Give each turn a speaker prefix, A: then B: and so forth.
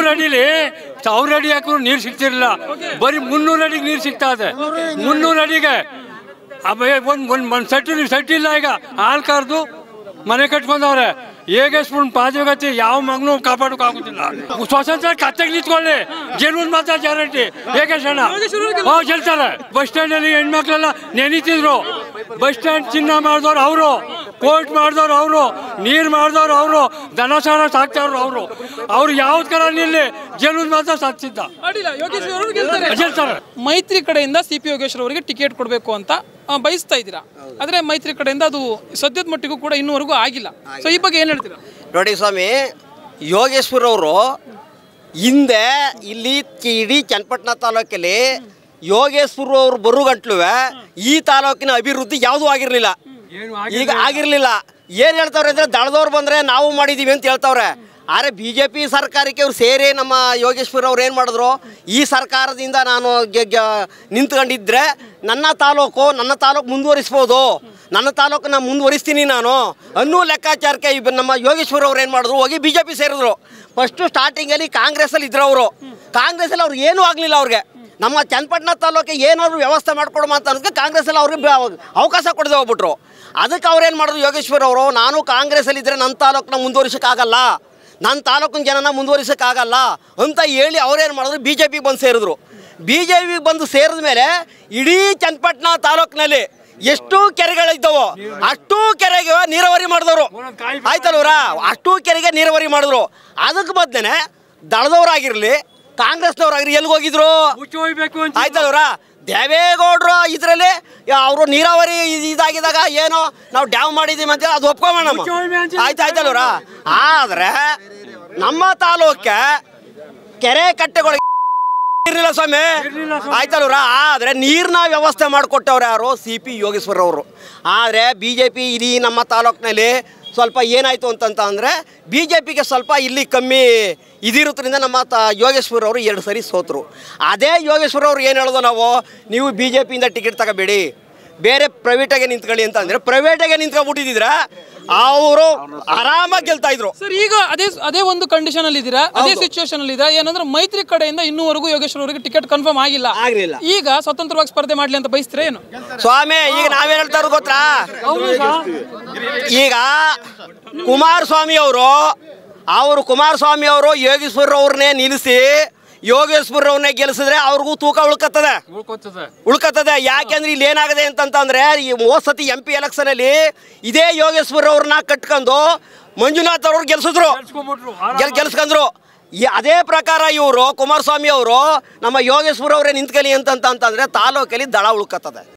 A: ಮುನ್ನೂರು ಅಡಿಲಿ ಸಾವಿರ ಅಡಿ ಹಾಕಿದ್ರು ನೀರು ಸಿಗ್ತಿರ್ಲಿಲ್ಲ ಬರೀ ಮುನ್ನೂರು ಅಡಿಗೆ ನೀರು ಸಿಗ್ತಾ ಇದೆ ಮುನ್ನೂರು ಅಡಿಗೆ ಒಂದು ಒಂದು ಒಂದು ಸೆಟ್ ಸೆಟ್ ಇಲ್ಲ ಈಗ ಹಾಲು ಕರೆದು ಮನೆ ಕಟ್ಕೊಂಡವ್ರೆ ಹೇಗೆ ಸ್ಪೂನ್ ಪಾದಗತಿ ಯಾವ ಮಗನೂ ಕಾಪಾಡೋಕ್ಕಾಗೋದಿಲ್ಲ ಸ್ವಾತಂತ್ರ್ಯ ಕತ್ತೆಗೆ ನಿಂತ್ಕೊಳ್ಳಿ ಗೆಲ್ಲುವುದು ಮಾತ್ರ ಗ್ಯಾರಂಟಿ ಹೇಗೆ ಸಣ್ಣ ಹಾ ಗೆಲ್ತಾರೆ ಬಸ್ ಸ್ಟ್ಯಾಂಡಲ್ಲಿ ಹೆಣ್ಮಕ್ಳೆಲ್ಲ ನೆನೀತಿದ್ರು ಬಸ್ ಸ್ಟ್ಯಾಂಡ್ ಚಿನ್ನ ಮಾಡಿದವ್ರು ಅವರು ಕೋರ್ಟ್ ಮಾಡಿದವ್ರು ಅವರು ನೀರು ಮಾಡಿದವ್ರು ಅವರು ದನ ಸಾರ ಸಾಕ್ತವ್ರು ಅವರು ಅವ್ರು ಯಾವ್ದು ಕರ ನಿಲ್ಲಿ ಗೆಲ್ಲುವುದು ಮಾತ್ರ ಸಾಧಿಸಿದ್ದ
B: ಅಡ್ಡಿಲ್ಲ ಯೋಗೇಶ್ ಅವರು ಗೆಲ್ತಾರೆ
A: ಗೆಲ್ತಾರೆ
B: ಮೈತ್ರಿ ಕಡೆಯಿಂದ ಸಿ ಪಿ ಯೋಗೇಶ್ವರ್ ಅವರಿಗೆ ಟಿಕೆಟ್ ಕೊಡಬೇಕು ಅಂತ ಆ, ಬಯಸ್ತಾ ಇದ್ದೀರಾ ಆದ್ರೆ ಮೈತ್ರಿ ಕಡೆಯಿಂದ ಅದು ಸದ್ಯದ ಮಟ್ಟಿಗೂ ಕೂಡ ಇನ್ನೂವರೆಗೂ ಆಗಿಲ್ಲ ಸೊ ಈ ಬಗ್ಗೆ ಏನ್ ಹೇಳ್ತೀರಾ
C: ನೋಡಿ ಸ್ವಾಮಿ ಯೋಗೇಶ್ವರ್ ಅವರು ಹಿಂದೆ ಇಲ್ಲಿ ಚಿ- ಇಡೀ ಚನ್ನಪಟ್ಟಣ ತಾಲೂಕಲ್ಲಿ ಯೋಗೇಶ್ವರ್ ಅವರು ಬರು ಗಂಟ್ಲುವೆ ಈ ತಾಲೂಕಿನ ಅಭಿವೃದ್ಧಿ ಯಾವುದೂ ಆಗಿರಲಿಲ್ಲ ಈಗ ಆಗಿರಲಿಲ್ಲ ಏನು ಹೇಳ್ತಾವ್ರೆ ಅಂದರೆ ದಳದವ್ರು ಬಂದರೆ ನಾವು ಮಾಡಿದ್ದೀವಿ ಅಂತ ಹೇಳ್ತಾವ್ರೆ ಆದರೆ ಬಿ ಜೆ ಪಿ ಸರ್ಕಾರಕ್ಕೆ ಅವ್ರು ಸೇರಿ ನಮ್ಮ ಯೋಗೇಶ್ವರ್ ಅವ್ರು ಏನು ಮಾಡಿದ್ರು ಈ ಸರ್ಕಾರದಿಂದ ನಾನು ಗೆ- ಗೆ- ನಿಂತ್ಕೊಂಡಿದ್ರೆ ನನ್ನ ತಾಲೂಕು ನನ್ನ ತಾಲೂಕು ಮುಂದುವರಿಸ್ಬೋದು ನನ್ನ ತಾಲೂಕನ್ನ ಮುಂದುವರಿಸ್ತೀನಿ ನಾನು ಅನ್ನೋ ಲೆಕ್ಕಾಚಾರಕ್ಕೆ ಇಬ್ಬ ನಮ್ಮ ಯೋಗೇಶ್ವರ್ ಅವ್ರು ಏನು ಮಾಡಿದ್ರು ಹೋಗಿ ಬಿ ಜೆ ಪಿ ಸೇರಿದ್ರು ಫಸ್ಟು ಸ್ಟಾರ್ಟಿಂಗಲ್ಲಿ ಕಾಂಗ್ರೆಸ್ಸಲ್ಲಿ ಇದ್ರು ಅವರು ಕಾಂಗ್ರೆಸ್ಸಲ್ಲಿ ಅವ್ರು ಏನೂ ಆಗಲಿಲ್ಲ ಅವ್ರಿಗೆ ನಮ್ಮ ಚನ್ನಪಟ್ಟಣ ತಾಲೂಕಿಗೆ ಏನಾದ್ರು ವ್ಯವಸ್ಥೆ ಮಾಡ್ಕೊಡುವ ಅಂತ ಅನ್ನೋದಕ್ಕೆ ಕಾಂಗ್ರೆಸ್ಸಲ್ಲಿ ಅವ್ರಿಗೆ ಬ- ಅವಕಾಶ ಕೊಡದೆ ಹೋಗ್ಬಿಟ್ರು ಅದಕ್ಕೆ ಅವ್ರು ಏನು ಮಾಡಿದ್ರು ಯೋಗೇಶ್ವರ್ ಅವರು ನಾನು ಕಾಂಗ್ರೆಸ್ಸಲ್ಲಿ ಇದ್ದರೆ ನನ್ನ ತಾಲೂಕನ್ನ ಮುಂದುವರಿಸೋಕ್ಕಾಗಲ್ಲ ನನ್ನ ತಾಲೂಕಿನ ಜನನ ಮುಂದುವರಿಸೋಕ್ಕಾಗಲ್ಲ ಅಂತ ಹೇಳಿ ಅವ್ರೇನು ಮಾಡಿದ್ರು ಬಿ ಜೆ ಪಿಗೆ ಬಂದು ಸೇರಿದ್ರು ಬಿ ಜೆ ಪಿಗೆ ಬಂದು ಸೇರಿದ ಮೇಲೆ ಇಡೀ ಚನ್ನಪಟ್ಟಣ ತಾಲೂಕಿನಲ್ಲಿ ಎಷ್ಟು ಕೆರೆಗಳಿದ್ದವೋ ಅಷ್ಟು ಕೆರೆಗೆ ನೀರಾವರಿ ಮಾಡಿದವರು ಆಯ್ತಲ್ವರ ಅಷ್ಟು ಕೆರೆಗೆ ನೀರಾವರಿ ಮಾಡಿದ್ರು ಅದಕ್ಕೆ ಬದಲೇ ದಳದವರಾಗಿರಲಿ ಕಾಂಗ್ರೆಸ್ನವರಾಗಿರಲಿ ಎಲ್ಲಿಗೆ ಹೋಗಿದ್ರು
A: ಮುಚ್ಚಿ ಹೋಗ್ಬೇಕು ಅಂತ
C: ಆಯ್ತಲ್ವರ ದೇವೇಗೌಡರು ಇದರಲ್ಲಿ ಅವರು ನೀರಾವರಿ ಇದ್- ಇದಾಗಿದ್ದಾಗ ಏನೋ ನಾವು ಡ್ಯಾಮ್ ಮಾಡಿದ್ದೀವಿ ಅಂತ ಅದು ಒಪ್ಕೊಂಬೋಣ ನಮ್ಮ ಆಯ್ತು ಆಯ್ತಲ್ವರ ಆದರೆ ನಮ್ಮ ತಾಲೂಕೆ ಕೆರೆ ಕಟ್ಟೆಗಳಿಗೆ ಇರಲಿಲ್ಲ ಸ್ವಾಮಿ ಆಯ್ತಲ್ವರ ಆದರೆ ನೀರಿನ ವ್ಯವಸ್ಥೆ ಮಾಡಿಕೊಟ್ಟವ್ರು ಯಾರು ಸಿ ಪಿ ಯೋಗೇಶ್ವರ ಅವರು ಆದರೆ ಬಿ ಜೆ ಪಿ ಇಡೀ ನಮ್ಮ ತಾಲೂಕಿನಲ್ಲಿ ಸ್ವಲ್ಪ ಏನಾಯಿತು ಅಂತಂತ ಅಂದರೆ ಬಿ ಜೆ ಪಿಗೆ ಸ್ವಲ್ಪ ಇಲ್ಲಿ ಕಮ್ಮಿ ಇದಿರೋದ್ರಿಂದ ನಮ್ಮ ತ ಯೋಗೇಶ್ವರ ಅವರು ಎರಡು ಸರಿ ಸೋತರು ಅದೇ ಯೋಗೇಶ್ವರ ಅವ್ರು ಏನು ಹೇಳೋದು ನಾವು ನೀವು ಬಿ ಜೆ ಪಿಯಿಂದ ಟಿಕೆಟ್ ತಗೋಬೇಡಿ ಬೇರೆ ಪ್ರೈವೇಟಾಗೆ ನಿಂತ್ಕೊಳ್ಳಿ ಅಂತ ಅಂದರೆ ಪ್ರೈವೇಟಾಗೆ ನಿಂತ್ಕೊಂಡ್ಬಿಟ್ಟಿದ್ರೆ ಅವರು ಆರಾಮಾಗಿ ಗೆಲ್ತಾ ಇದ್ರು
B: ಸರ್ ಈಗ ಅದೇ ಅದೇ ಒಂದು ಕಂಡೀಷನ್ ಅಲ್ಲಿ ಇದ್ದೀರಾ ಅದೇ ಸಿಚುವೇಶನ್ ಅಲ್ಲಿ ಇದೆ ಏನಂದ್ರೆ ಮೈತ್ರಿ ಕಡೆಯಿಂದ ಇನ್ನೂವರೆಗೂ ಯೋಗೇಶ್ವರ್ ಅವರಿಗೆ ಟಿಕೆಟ್ ಕನ್ಫರ್ಮ್ ಆಗಿಲ್ಲ
C: ಆಗ್ಲಿಲ್ಲ.
B: ಈಗ ಸ್ವತಂತ್ರವಾಗಿ ಸ್ಪರ್ಧೆ ಮಾಡ್ಲಿ ಅಂತ ಬಯಸ್ತೀರಾ ಏನು
C: ಸ್ವಾಮಿ ಈಗ ನಾವೇನ್ ಹೇಳ್ತಾ ಇರೋದು ಗೊತ್ತಾ ಈಗ ಕುಮಾರಸ್ವಾಮಿ ಅವರು ಅವರು ಕುಮಾರಸ್ವಾಮಿ ಅವರು ಯೋಗೇಶ್ವರ ಅವ್ರನ್ನೇ ನಿಲ್ಲಿಸಿ ಯೋಗೇಶ್ವರ ಅವ್ರನ್ನೇ ಗೆಲ್ಲಿಸಿದ್ರೆ ಅವ್ರಿಗೂ ತೂಕ ಉಳ್ಕತ್ತದೆ
A: ಉಳ್ಕೊತದೆ
C: ಉಳ್ಕತ್ತದೆ ಯಾಕೆಂದ್ರೆ ಇಲ್ಲಿ ಏನಾಗಿದೆ ಅಂತಂತಂದ್ರೆ ಈ ಹೋದ್ ಸತಿ ಎಂ ಪಿ ಎಲೆಕ್ಷನ್ ಅಲ್ಲಿ ಇದೇ ಯೋಗೇಶ್ವರ ಅವ್ರನ್ನ ಕಟ್ಕೊಂಡು ಮಂಜುನಾಥ್ ಅವ್ರು ಗೆಲ್ಸಿದ್ರು
A: ಗೆಲ್ಸ್ಕೊಂಬಿಟ್ರು.
C: ಗೆಲ್ ಗೆಲ್ಸ್ಕೊಂಡ್ರು ಈ ಅದೇ ಪ್ರಕಾರ ಇವರು ಕುಮಾರಸ್ವಾಮಿ ಅವರು ನಮ್ಮ ಯೋಗೇಶ್ವರ ಅವರೇ ನಿಂತ್ಕಲಿ ಅಂತಂತಂದ್ರೆ ತಾಲೂಕಲ್ಲಿ ದಳ ಉಳ್ಕತ್ತದೆ